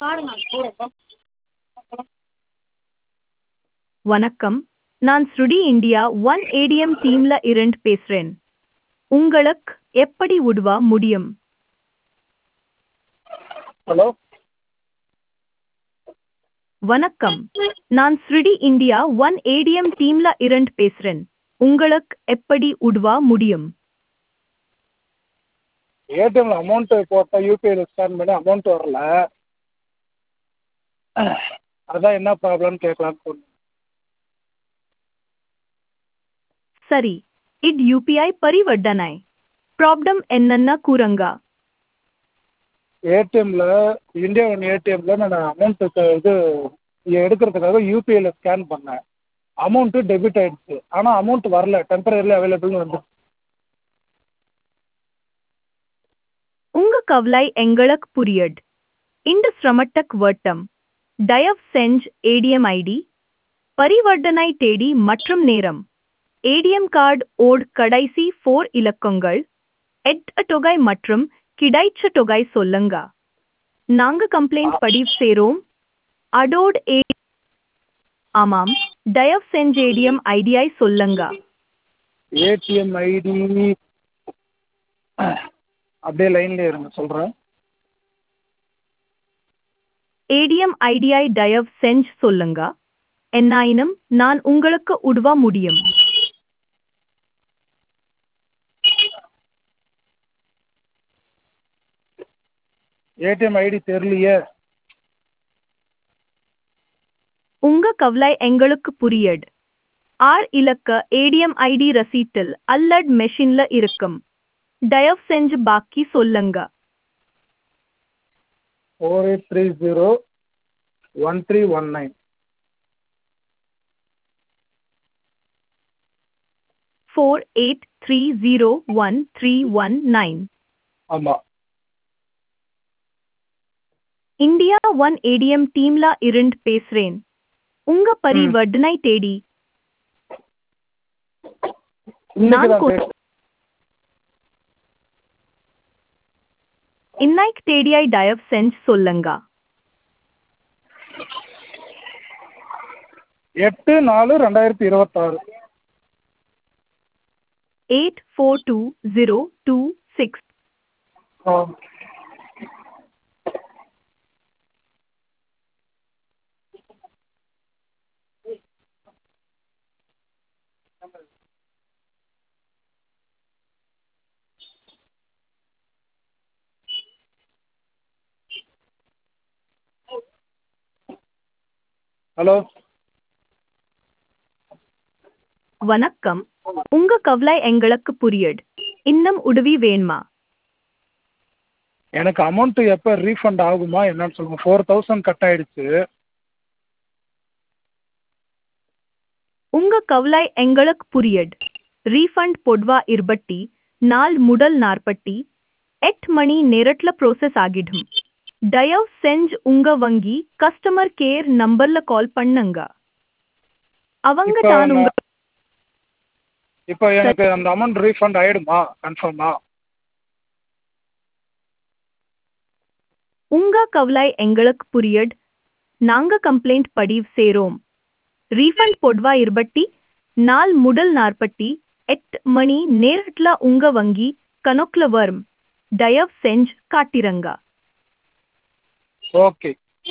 வணக்கம் நான் ஸ்ருடி இந்தியா ஒன் ஏடிஎம் டீம்ல இருந்து பேசுறேன் உங்களுக்கு எப்படி உதவ முடியும் ஹலோ வணக்கம் நான் ஸ்ருடி இந்தியா ஒன் ஏடிஎம் டீம்ல இருந்து பேசுறேன் உங்களுக்கு எப்படி உதவ முடியும் ஏடிஎம்ல அமௌண்ட்டு போட்டால் யூபிஐயில் ஸ்கேன் பண்ணி அமௌண்ட் வரல அதான் என்ன ப்ராப்ளம்னு கேட்கலான்னு ஃபோன் சரி இது யூபிஐ பரிவர்த்தனை ப்ராப்ளம் என்னன்னா கூறுங்க ஏடிஎம்மில் இந்தியா ஒன் ஏடிஎம்மில் நான் அமௌண்ட்டு இது எடுக்கிறதுக்காக யூபிஐயில் ஸ்கேன் பண்ணேன் அமௌண்ட்டு டெபிட் ஆயிடுச்சு ஆனால் அமௌண்ட் வரல டெம்பரரிலி அவைலபிள்னு வந்து உங்க கவலை எங்களுக்கு புரியுது இந்த சிரமட்டக் வட்டம் தயவு செஞ்சு ஏடிஎம் ஐடி பரிவர்த்தனை தேதி மற்றும் நேரம் ஏடிஎம் கார்டு ஓட் கடைசி ஃபோர் இலக்கங்கள் எட் தொகை மற்றும் கிடைச்ச தொகை சொல்லுங்க நாங்க கம்ப்ளைண்ட் பதிவு செய்றோம் அடோட் ஏ ஆமாம் தயவு செஞ்சு ஏடிஎம் ஐடியை சொல்லுங்க ஏடிஎம் ஐடி அப்படியே லைன்லேயே இருங்க சொல்கிறேன் ஏடிஎம் ஐடியை தயவு செஞ்சு சொல்லுங்க என்னாயினும் நான் உங்களுக்கு உதவ முடியும் ஏடிஎம் ஐடி தெரியலையே உங்க கவலை எங்களுக்கு புரியுது ஆர் இலக்க ஏடிஎம் ஐடி ரசீட்டில் அல்லட் மெஷின்ல இருக்கும் தயவு செஞ்சு பாக்கி சொல்லுங்க four eight three zero one three one nine four eight three zero one three one nine ஆமாம் இந்தியா ஒன் ஏடிஎம் டீம்ல இருந்து பேசுறேன் உங்க பரிவர்த்தனை தேடி இன்னைக்கு நான் தான் கொ- டேட் இன்னைக்கு தேடியை தயவு செஞ்சு சொல்லுங்க எட்டு நாலு ரெண்டாயிரத்தி இருபத்தாறு eight four two zero two six ஆ ஹலோ வணக்கம் உங்க கவலை எங்களுக்கு புரியுது இன்னும் உதவி வேணுமா எனக்கு அமௌண்ட்டு எப்போ ரீஃபண்ட் ஆகுமா என்னன்னு சொல்லுங்கள் ஃபோர் தௌசண்ட் கட் ஆயிடுச்சு உங்க கவலை எங்களுக்கு புரியுது ரீஃபண்ட் பொதுவா இருபட்டி நாள் முதல் நாற்பட்டி எட்டு மணி நேரத்துல ப்ரோசஸ் ஆகிடும் தயவு செஞ்சு உங்க வங்கி கஸ்டமர் கேர் நம்பர்ல கால் பண்ணுங்க அவங்க இப்போ தான் உங்க இப்போ எனக்கு அந்த அமௌண்ட் ரீஃபண்ட் ஆயிடுமா கன்ஃபார்மா உங்க கவலை எங்களுக்கு புரியுது நாங்க கம்ப்ளைண்ட் பதிவு செய்றோம் ரீஃபண்ட் பொதுவா இருபட்டி நாள் முதல் நாற்பட்டி எட்டு மணி நேரத்துல உங்க வங்கி கணக்குல வரும் தயவு செஞ்சு காட்டிரங்க ஓகே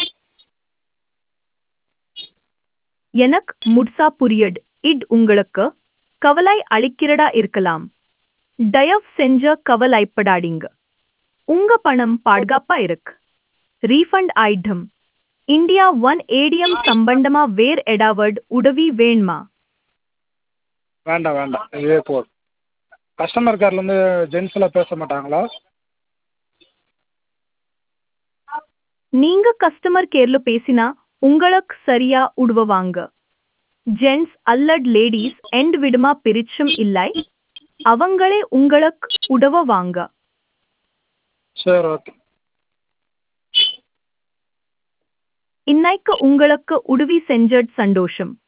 எனக்கு முட்சா புரியுது இட் உங்களுக்கு கவலை அளிக்கிறதா இருக்கலாம் தயவு செஞ்ச கவலைப்படாதீங்க உங்க பணம் பாதுகாப்பா இருக்கு ரீஃபண்ட் ஆயிடும் இந்தியா ஒன் ஏடிஎம் சம்பந்தமா வேர் எடாவட் உதவி வேணுமா வேண்டாம் வேண்டாம் இதுவே போதும் கஸ்டமர் கேர்லேருந்து ஜென்ஸில் பேச மாட்டாங்களா நீங்க கஸ்டமர் கேர்ல பேசினா உங்களுக்கு சரியா உதவுவாங்க ஜென்ஸ் அல்லட் லேடிஸ் எண்ட் விடுமா பிரிச்சும் இல்லை அவங்களே உங்களுக்கு உதவுவாங்க சரி ஓகே இன்னைக்கு உங்களுக்கு உதவி செஞ்சது சந்தோஷம்